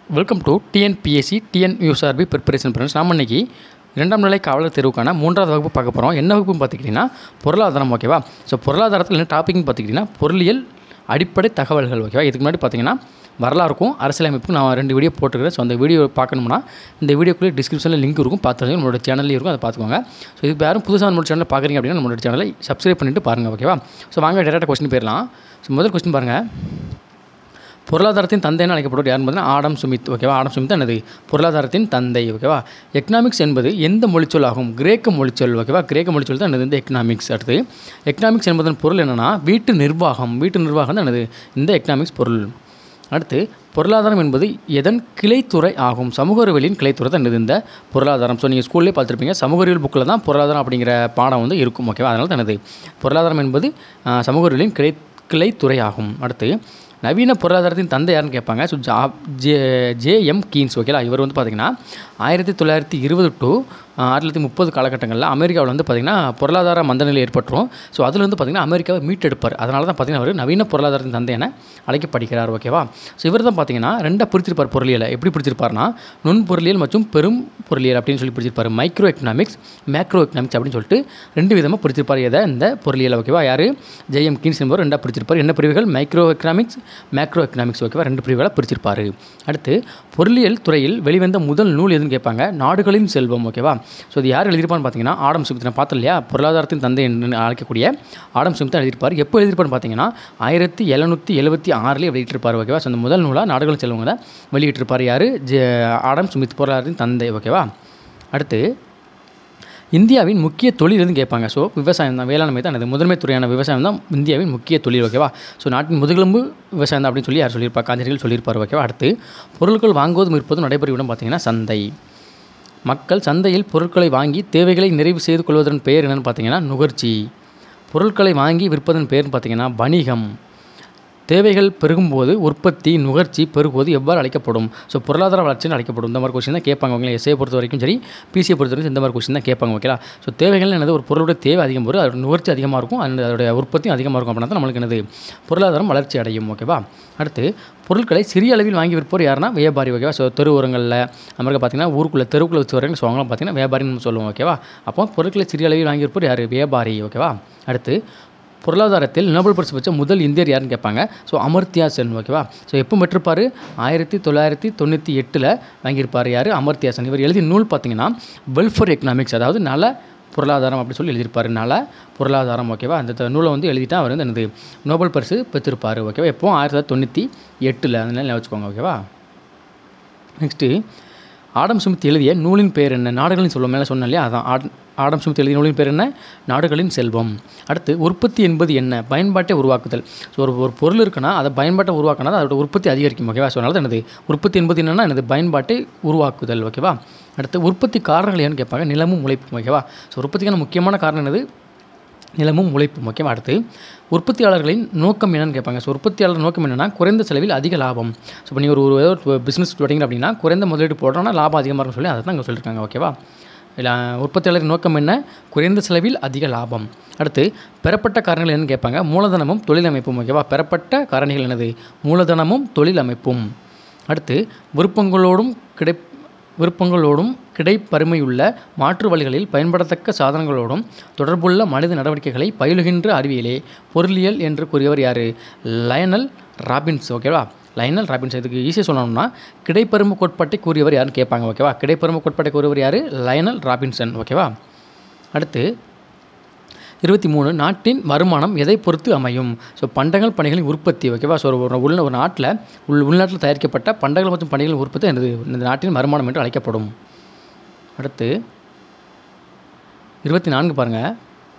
welcome to TNPSC TN USRB preparation friends நாம் இன்னைக்கு இரண்டாம் நிலை காவலர் தேர்வுக்கான மூன்றாவது வகுப்பு பார்க்க போகிறோம் என்ன வகுப்புன்னு பார்த்துக்கிட்டிங்கன்னா பொருளாதாரம் ஓகேவா ஸோ பொருளாதாரத்தில் என்ன டாபிக்னு பார்த்துக்கிட்டிங்கன்னா பொருளியல் அடிப்படை தகவல்கள் ஓகேவா இதுக்கு முன்னாடி பார்த்தீங்கன்னா வரலாறுக்கும் அரசியலமைப்புக்கும் நான் ரெண்டு வீடியோ போட்டுருக்கிறேன் ஸோ அந்த வீடியோ பார்க்கணும்னா இந்த வீடியோக்குள்ளே டிஸ்கிரிப்ஷனில் லிங்க் இருக்கும் பார்த்துருங்க நம்மளோட சேனல்லையும் இருக்கும் அதை பார்த்துக்கோங்க ஸோ இது யாரும் புதுசாக நம்மளோட சேனலில் பார்க்குறீங்க அப்படின்னா நம்மளோட சேனலை சப்ஸ்கிரைப் பண்ணிட்டு பாருங்கள் ஓகேவா ஸோ வாங்க டேரெக்டாக கொஸ்டின் போயிடலாம் ஸோ முதல் கொஸ்டின் பாருங்கள் பொருளாதாரத்தின் தந்தைன்னு அழைக்கப்படுவது யாருன்னு பார்த்தீங்கன்னா ஆடம் சுமித் ஓகேவா ஆடம் சுமித் என்னது பொருளாதாரத்தின் தந்தை ஓகேவா எக்கனாமிக்ஸ் என்பது எந்த மொழிச்சொல் ஆகும் கிரேக்க மொழிச்சொல் ஓகேவா கிரேக்க மொழிச்சொல் தான் என்னது இந்த எக்கனாமிக்ஸ் அடுத்து எக்கனாமிக்ஸ் என்பதன் பொருள் என்னென்னா வீட்டு நிர்வாகம் வீட்டு நிர்வாகம் தான் என்னது இந்த எக்கனாமிக்ஸ் பொருள் அடுத்து பொருளாதாரம் என்பது எதன் கிளைத்துறை ஆகும் சமூக அறிவியலின் கிளைத்துறை தான் என்னது இந்த பொருளாதாரம் ஸோ நீங்கள் ஸ்கூல்லேயே பார்த்துருப்பீங்க சமூக அறிவியல் புக்கில் தான் பொருளாதாரம் அப்படிங்கிற பாடம் வந்து இருக்கும் ஓகேவா அதனால தான் என்னது பொருளாதாரம் என்பது ஆ, சமூக அறிவியலின் கிளை கிளைத்துறை ஆகும் அடுத்து நவீன பொருளாதாரத்தின் தந்தை யாருன்னு கேட்பாங்க ஸோ ஜா ஜே ஜேஎம் கீன்ஸ் ஓகேலா இவர் வந்து பார்த்திங்கன்னா ஆயிரத்தி தொள்ளாயிரத்தி இருபது டு ஆயிரத்தி தொள்ளாயிரத்தி முப்பது காலகட்டங்களில் அமெரிக்காவில் வந்து பார்த்திங்கன்னா பொருளாதார மந்தநிலை ஏற்பட்டுரும் ஸோ அதில் வந்து பார்த்திங்கன்னா அமெரிக்காவை மீட்டெடுப்பார் அதனால தான் பார்த்திங்கன்னா அவர் நவீன பொருளாதாரத்தின் தந்தை என அழைக்கப்படுகிறார் ஓகேவா ஸோ இவர் தான் பார்த்திங்கன்னா ரெண்டாக பிரிச்சிருப்பார் பொருளியலை எப்படி பிரிச்சிருப்பார்னா நுண் பொருளியல் மற்றும் பெரும் பொருளியல் அப்படின்னு சொல்லி பிரிச்சிருப்பார் மைக்ரோ எக்கனாமிக்ஸ் மேக்ரோ எக்கனாமிக்ஸ் அப்படின்னு சொல்லிட்டு ரெண்டு விதமாக பிரிச்சிருப்பார் எதை இந்த பொருளியல் ஓகேவா யார் ஜெயம் கீன்ஸ் என்பவர் ரெண்டாக பிரிச்சிருப்பார் என்ன பிரிவுகள் மைக்ரோ எக்கனாமிக்ஸ் மேக்ரோ எக்கனாமிக்ஸ் ஓகேவா ரெண்டு பிரிவுகளாக பிரிச்சிருப்பார் அடுத்து பொருளியல் துறையில் வெளிவந்த முதல் நூல் எதுன்னு கேட்பாங்க நாடுகளின் செல்வம் ஓகேவா ஸோ இது யார் எழுதியிருப்பான்னு பார்த்தீங்கன்னா ஆடம் சுமித் நான் பார்த்தேன் இல்லையா பொருளாதாரத்தின் தந்தை என்று அழைக்கக்கூடிய ஆடம் சுமித் தான் எழுதியிருப்பார் எப்போ எழுதியிருப்பார்னு பார்த்தீங்கன்னா ஆயிரத்தி எழுநூற்றி எழுபத்தி ஆறில் வெளியிட்டிருப்பார் ஓகேவா ஸோ அந்த முதல் நூலாக நாடுகளின் செல்வங்க தான் வெளியிட்டிருப்பார் யார் ஜே ஆடம் சுமித் பொருளாதாரத்தின் தந்தை ஓகேவா அடுத்து இந்தியாவின் முக்கிய தொழில் எதுன்னு கேட்பாங்க ஸோ விவசாயம் தான் வேளாண்மை தான் அது முதன்மை துறையான விவசாயம் தான் இந்தியாவின் முக்கிய தொழில் ஓகேவா ஸோ நாட்டின் முதுகெலும்பு விவசாயம் தான் அப்படின்னு சொல்லி யார் சொல்லியிருப்பார் காந்தியடிகள் சொல்லியிருப்பார் ஓகேவா அடுத்து பொருட்கள் வாங்குவதும் விற்பதும் நடைபெறும் இடம் பார்த்தீங்கன்னா சந்தை மக்கள் சந்தையில் பொருட்களை வாங்கி தேவைகளை நிறைவு செய்து கொள்வதன் பெயர் என்னன்னு பார்த்தீங்கன்னா நுகர்ச்சி பொருட்களை வாங்கி விற்பதன் பெயர்னு பார்த்தீங்கன்னா வணிகம் தேவைகள் பெருகும்போது உற்பத்தி நுகர்ச்சி பெருகுவது எவ்வாறு அழைக்கப்படும் ஸோ பொருளாதார வளர்ச்சின்னு அழைக்கப்படும் இந்த மாதிரி கொஸ்டின் தான் கேட்பாங்க உங்களை எஸ்ஏ பொறுத்த வரைக்கும் சரி பிசியை பொறுத்த வரைக்கும் இந்த மாதிரி கொஸ்டின் தான் கேட்பாங்க ஓகேலா ஸோ தேவைகள் என்னது ஒரு பொருளோட தேவை அதிகம் வரும் அதோட நுகர்ச்சி அதிகமாக இருக்கும் and அதோட உற்பத்தியும் அதிகமாக இருக்கும் அப்படின்னா தான் நம்மளுக்கு என்னது பொருளாதாரம் வளர்ச்சி அடையும் ஓகேவா அடுத்து பொருட்களை சிறிய அளவில் வாங்கி விற்போர் யாருன்னா வியாபாரி ஓகேவா ஸோ தெரு ஓரங்களில் அமெரிக்கா பார்த்தீங்கன்னா ஊருக்குள்ளே தெருவுக்குள்ளே வச்சு வரீங்க ஸோ அவங்களாம் பார்த்தீங்கன்னா வியாபாரின்னு நம்ம சொல்லுவோம் ஓகேவா அப்போ பொருட்களை சிறிய அளவில் வாங்கி விற்போர் யார் வியாபாரி ஓகேவா அடுத்து பொருளாதாரத்தில் நோபல் பரிசு பெற்ற முதல் இந்தியர் யாருன்னு கேட்பாங்க ஸோ அமர்த்தியா சென் ஓகேவா ஸோ எப்போ பெற்றிருப்பார் ஆயிரத்தி தொள்ளாயிரத்தி தொண்ணூற்றி எட்டில் வாங்கியிருப்பார் யார் அமர்த்தியா சென் இவர் எழுதிய நூல் பார்த்தீங்கன்னா வெல்ஃபேர் எக்கனாமிக்ஸ் அதாவது நல பொருளாதாரம் அப்படி சொல்லி எழுதியிருப்பார் நல பொருளாதாரம் ஓகேவா அந்த த- நூலை வந்து எழுதிட்டா அவர் வந்து என்னது நோபல் பரிசு பெற்றிருப்பார் ஓகேவா எப்போ ஆயிரத்தி தொள்ளாயிரத்தி தொண்ணூற்றி எட்டில் அதனால வச்சுக்கோங்க ஓகேவா நெக்ஸ்ட்டு ஆடம் சுமித் எழுதிய நூலின் பேர் என்ன நாடுகளின் செல்வம் மேலே சொன்னேன் இல்லையா அதான் ஆட் ஆடம் சுமித் எழுதிய நூலின் பேர் என்ன நாடுகளின் செல்வம் அடுத்து உற்பத்தி என்பது என்ன பயன்பாட்டை உருவாக்குதல் ஸோ ஒரு ஒரு பொருள் இருக்குன்னா அதை பயன்பாட்டை உருவாக்கினா தான் அதோட உற்பத்தி அதிகரிக்கும் ஓகேவா ஸோ அதனால தான் என்னது உற்பத்தி என்பது என்னென்னா எனது பயன்பாட்டை உருவாக்குதல் ஓகேவா அடுத்து உற்பத்தி காரணங்கள் ஏன்னு கேட்பாங்க நிலமும் உழைப்பும் ஓகேவா ஸோ உற்பத்திக்கான முக்கியமான காரணம் என்னது நிலமும் உழைப்பும் ஓகேவா அடுத்து உற்பத்தியாளர்களின் நோக்கம் என்னன்னு கேட்பாங்க ஸோ உற்பத்தியாளர் நோக்கம் என்னென்னா குறைந்த செலவில் அதிக லாபம் ஸோ இப்போ நீங்கள் ஒரு ஒரு ஏதோ ஒரு பிஸ்னஸ் தொடங்கிற அப்படின்னா குறைந்த முதலீடு போடுறோன்னா லாபம் அதிகமாக இருக்கும்னு சொல்லி அதை தான் இங்கே சொல்லியிருக்காங்க ஓகேவா இல்லை உற்பத்தியாளரின் நோக்கம் என்ன குறைந்த செலவில் அதிக லாபம் அடுத்து பெறப்பட்ட காரணங்கள் என்னன்னு கேட்பாங்க மூலதனமும் தொழில் அமைப்பும் ஓகேவா பெறப்பட்ட காரணிகள் என்னது மூலதனமும் தொழில் அமைப்பும் அடுத்து விருப்பங்களோடும் கிடை விருப்பங்களோடும் கிடைப்பருமையுள்ள மாற்று வழிகளில் பயன்படத்தக்க சாதனங்களோடும் தொடர்புள்ள மனித நடவடிக்கைகளை பயிலுகின்ற அறிவியலே பொருளியல் என்று கூறியவர் யார் லயனல் ராபின்ஸ் ஓகேவா லயனல் ராபின்ஸ் இதுக்கு ஈஸியாக சொல்லணும்னா கிடைப்பரும கோட்பாட்டை கூறியவர் யாருன்னு கேட்பாங்க ஓகேவா கிடைப்பரும கோட்பாட்டை கூறியவர் யார் லயனல் ராபின்சன் ஓகேவா அடுத்து இருபத்தி மூணு நாட்டின் வருமானம் எதை பொறுத்து அமையும் ஸோ பண்டங்கள் பணிகளின் உற்பத்தி ஓகேவா ஸோ ஒரு உள்ள ஒரு நாட்டில் உள் உள்நாட்டில் தயாரிக்கப்பட்ட பண்டங்கள் மற்றும் பணிகளின் உற்பத்தி எனது இந்த நாட்டின் வருமானம் என்று அழைக்கப்படும் அடுத்து இருபத்தி நான்கு பாருங்கள்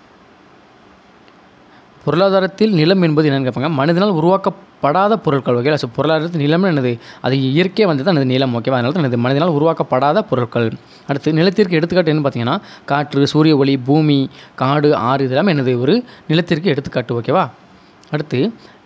பொருளாதாரத்தில் நிலம் என்பது என்னன்னு கேட்பாங்க மனிதனால் உருவாக்கப்படாத பொருட்கள் ஓகேவா ஸோ பொருளாதாரத்தில் நிலம்னு என்னது அது இயற்கையாக வந்து தான் நிலம் ஓகேவா அதனால தான் என்னது மனிதனால் உருவாக்கப்படாத பொருட்கள் அடுத்து நிலத்திற்கு எடுத்துக்காட்டு என்ன பார்த்தீங்கன்னா காற்று சூரிய ஒளி பூமி காடு ஆறு இதெல்லாம் என்னது ஒரு நிலத்திற்கு எடுத்துக்காட்டு ஓகேவா அடுத்து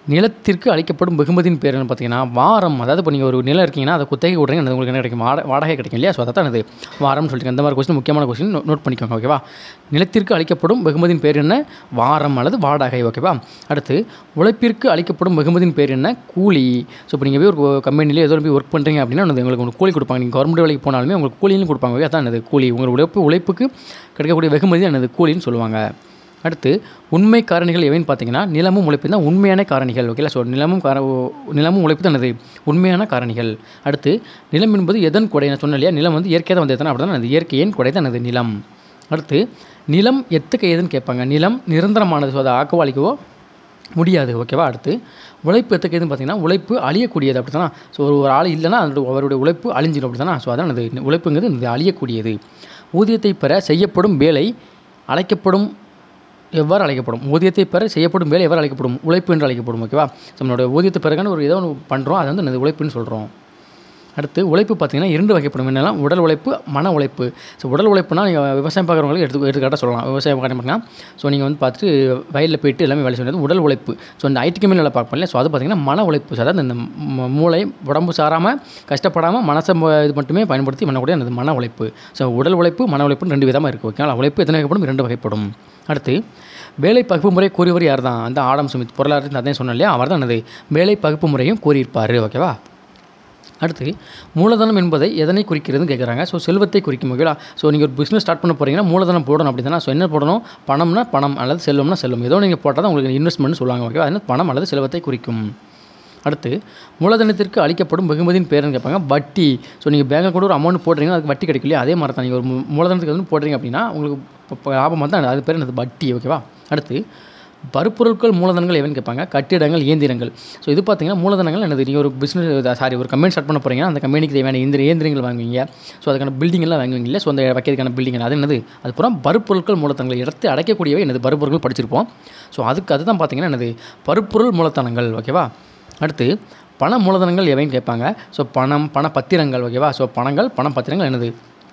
நிலத்திற்கு அளிக்கப்படும் வெகுமதியின் பேர் என்ன பார்த்தீங்கன்னா வாரம் அதாவது இப்போ நீங்கள் ஒரு நிலம் இருக்கீங்கன்னா அதை குத்தகை விட்றீங்க அது உங்களுக்கு என்ன கிடைக்கும் வாட வாடகை கிடைக்கும் இல்லையா ஸோ அதை தான் இது வாரம்னு சொல்லிட்டு அந்த மாதிரி கொஸ்டின் முக்கியமான கொஸ்டின் நோட் பண்ணிக்கோங்க ஓகேவா நிலத்திற்கு அளிக்கப்படும் வெகுமதியின் பேர் என்ன வாரம் அல்லது வாடகை ஓகேவா அடுத்து உழைப்பிற்கு அளிக்கப்படும் வெகுமதியின் பேர் என்ன கூலி ஸோ இப்போ நீங்கள் போய் ஒரு கம்பெனிலே ஏதோ போய் ஒர்க் பண்ணுறீங்க அப்படின்னா வந்து உங்களுக்கு உங்களுக்கு கூலி கொடுப்பாங்க நீங்கள் கவர்மெண்ட் வேலைக்கு போனாலுமே உங்களுக்கு கூலின்னு கொடுப்பாங்க ஓகே அதான் என்னது கூலி உங்கள் உழைப்பு உழைப்புக்கு கிடைக்கக்கூடிய வெகுமதி என்னது கூலின்னு சொல்லுவாங்க அடுத்து உண்மை காரணிகள் எவைன்னு பார்த்தீங்கன்னா நிலமும் உழைப்பு தான் உண்மையான காரணிகள் ஓகேல ஸோ நிலமும் கார நிலமும் உழைப்பு தான் என்னது உண்மையான காரணிகள் அடுத்து நிலம் என்பது எதன் கொடை நான் சொன்னேன் இல்லையா நிலம் வந்து இயற்கையாக தான் வந்தது தானே அப்படி தான் அது இயற்கையின் கொடை தான் என்னது நிலம் அடுத்து நிலம் எத்துக்கு ஏதுன்னு கேட்பாங்க நிலம் நிரந்தரமானது ஸோ அதை ஆக்கவாளிக்கவோ முடியாது ஓகேவா அடுத்து உழைப்பு எத்தக்கு எதுன்னு பார்த்தீங்கன்னா உழைப்பு அழியக்கூடியது அப்படி தானே ஸோ ஒரு ஒரு ஆள் இல்லைன்னா அதோட அவருடைய உழைப்பு அழிஞ்சிடும் அப்படி தானே ஸோ அதான் அது உழைப்புங்கிறது இது அழியக்கூடியது ஊதியத்தை பெற செய்யப்படும் வேலை அழைக்கப்படும் எவ்வாறு அழைக்கப்படும் ஊதியத்தை பெற செய்யப்படும் வேலை எவ்வாறு அழைக்கப்படும் உழைப்பு என்று அழைக்கப்படும் ஓகேவா நம்மளோட ஊதியத்தை பெறக்கான ஒரு ஏதோ ஒன்று பண்ணுறோம் அதை வந்து என்னது உழைப்புன்னு சொல்கிறோம் அடுத்து உழைப்பு பார்த்தீங்கன்னா இரண்டு வகைப்படும் என்னெல்லாம் உடல் உழைப்பு மன உழைப்பு ஸோ உடல் உழைப்புனா நீங்கள் விவசாயம் பார்க்குறவங்களுக்கு எடுத்து எடுத்துக்காட்டாக சொல்லலாம் விவசாயம் பார்க்குறீங்கன்னா ஸோ நீங்கள் வந்து பார்த்துட்டு வயலில் போயிட்டு எல்லாமே வேலை செய்யறது உடல் உழைப்பு ஸோ இந்த ஐடி கம்பெனி வேலை பார்ப்போம் இல்லையா ஸோ அது பார்த்தீங்கன்னா மன உழைப்பு ஸோ அதாவது இந்த ம- மூளை உடம்பு சாராமல் கஷ்டப்படாமல் மனசை ம- இது மட்டுமே பயன்படுத்தி பண்ணக்கூடிய அந்த மன உழைப்பு ஸோ உடல் உழைப்பு மன உழைப்புன்னு ரெண்டு விதமாக இருக்குது ஓகேங்களா உழைப்பு எத்தனை வகைப்படும் இரண்டு வகைப்படும் அடுத்து வேலை பகுப்பு முறை கூறியவர் யார் தான் அந்த ஆடம் சுமித் பொருளாதாரத்தில் அதையும் சொன்னேன் இல்லையா அவர் தான் என்னது வேலை பகுப்பு முறையும் கூறியிருப்பார் ஓகேவா அடுத்து மூலதனம் என்பதை எதனை குறிக்கிறதுன்னு கேட்குறாங்க ஸோ செல்வத்தை குறிக்கும் ஓகேவா ஸோ நீங்கள் ஒரு பிஸ்னஸ் ஸ்டார்ட் பண்ண போகிறீங்கன்னா மூலதனம் போடணும் அப்படி தானே ஸோ என்ன போடணும் பணம்னா பணம் அல்லது செல்வம்னா செல்வம் ஏதோ நீங்கள் போட்டால் தான் உங்களுக்கு இன்வெஸ்ட்மெண்ட் சொல்லுவாங்க ஓகேவா அது என்ன பணம் அல்லது செல்வத்தை குறிக்கும் அடுத்து மூலதனத்திற்கு அளிக்கப்படும் வெகுமதியின் பேருன்னு கேட்பாங்க வட்டி ஸோ நீங்கள் பேங்கில் கூட ஒரு அமௌண்ட் போடுறீங்கன்னா அதுக்கு வட்டி கிடைக்கும் இல்லையா அதே மாதிரி தான் நீங்கள் ஒரு மூ- மூலதனத்துக்கு வந்து போடுறீங்க அப்படின்னா உங்களுக்கு இப்போ- இப்போ லாபம் தான் அது பேர் என்னது வட்டி ஓகேவா அடுத்து பருப்பொருட்கள் மூலதனங்கள் எவன்னு கேட்பாங்க கட்டிடங்கள் இயந்திரங்கள் ஸோ இது பார்த்தீங்கன்னா மூலதனங்கள் என்னது நீங்கள் ஒரு பிஸ்னஸ் சாரி ஒரு கம்பெனி ஸ்டார்ட் பண்ண போகிறீங்கன்னா அந்த கம்பெனிக்கு தேவையான இயந்திர இயந்திரங்கள் வாங்குவீங்க ஸோ அதுக்கான பில்டிங் எல்லாம் வாங்குவீங்க இல்லை ஸோ அந்த வைக்கிறதுக்கான பில்டிங் அது என்னது அது பூரா பருப்பொருட்கள் மூலதனங்கள் இடத்தை அடைக்கக்கூடியவை என்னது பருப்பொருட்கள் படிச்சிருப்போம் ஸோ அதுக்கு அதுதான் பார்த்தீங்கன்னா என்னது பருப்பொருள் மூலதனங்கள் ஓகேவா அடுத்து பண மூலதனங்கள் எவைன்னு கேட்பாங்க ஸோ பணம் பண பத்திரங்கள் ஓகேவா ஸோ பணங்கள் பண பத்திரங்கள் என்னது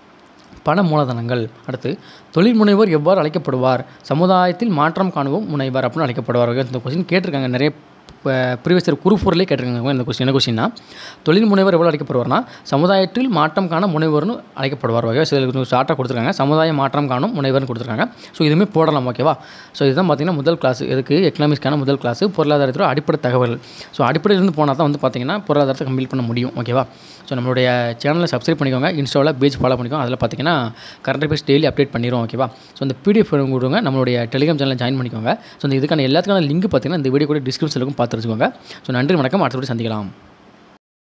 பண மூலதனங்கள் அடுத்து தொழில் முனைவோர் எவ்வாறு அழைக்கப்படுவார் சமுதாயத்தில் மாற்றம் காணுவோம் முனைவர் அப்படின்னு அழைக்கப்படுவார் Okay, இந்த கொஸ்டின் கேட்டிருக்காங்க நிறைய ப்ரீவியஸ் இயர் குரூப் கேட்டிருக்காங்க இந்த கொஸ்டின் என்ன கொஸ்டின்னா தொழில் முனைவர் எவ்வளோ அழைக்கப்படுவார்னா சமுதாயத்தில் மாற்றம் காண முனைவர்னு அழைக்கப்படுவார் ஓகேவா சில ஷார்ட்டாக கொடுத்துருக்காங்க சமுதாய மாற்றம் காணும் முனைவர்னு கொடுத்துருக்காங்க ஸோ இதுவுமே போடலாம் ஓகேவா ஸோ இதுதான் பார்த்தீங்கன்னா முதல் கிளாஸ் இதுக்கு எக்கனாமிக்ஸ்க்கான முதல் கிளாஸ் பொருளாதாரத்தோட அடிப்படை தகவல்கள் ஸோ அடிப்படையிலிருந்து போனால் தான் வந்து பார்த்தீங்கன்னா பொருளாதாரத்தை கம்ப்ளீட் பண்ண முடியும் ஓகேவா ஸோ நம்மளுடைய சேனலை சப்ஸ்கிரைப் பண்ணிக்கோங்க இன்ஸ்டாவில் பேஜ் ஃபாலோ பண்ணிக்கோங்க அதில் பார்த்தீங்கன்னா கரண்ட் அஃபேர்ஸ் டெய்லி அப்டேட் பண்ணிடுவோம் ஓகேவா ஸோ இந்த பிடிஎஃப் கொடுங்க நம்மளுடைய டெலிகிராம் சேனலில் ஜாயின் பண்ணிக்கோங்க ஸோ இந்த இதுக்கான எல்லாத்துக்கான லிங்க் பார்த்தீங்கன்னா இந்த வீடியோ கூட டிஸ்கிரிப்ஷனில் இருக்கும் பார்த்து வச்சுக்கோங்க ஸோ நன்றி வணக்கம் அடுத்தபடி சந்திக்கலாம்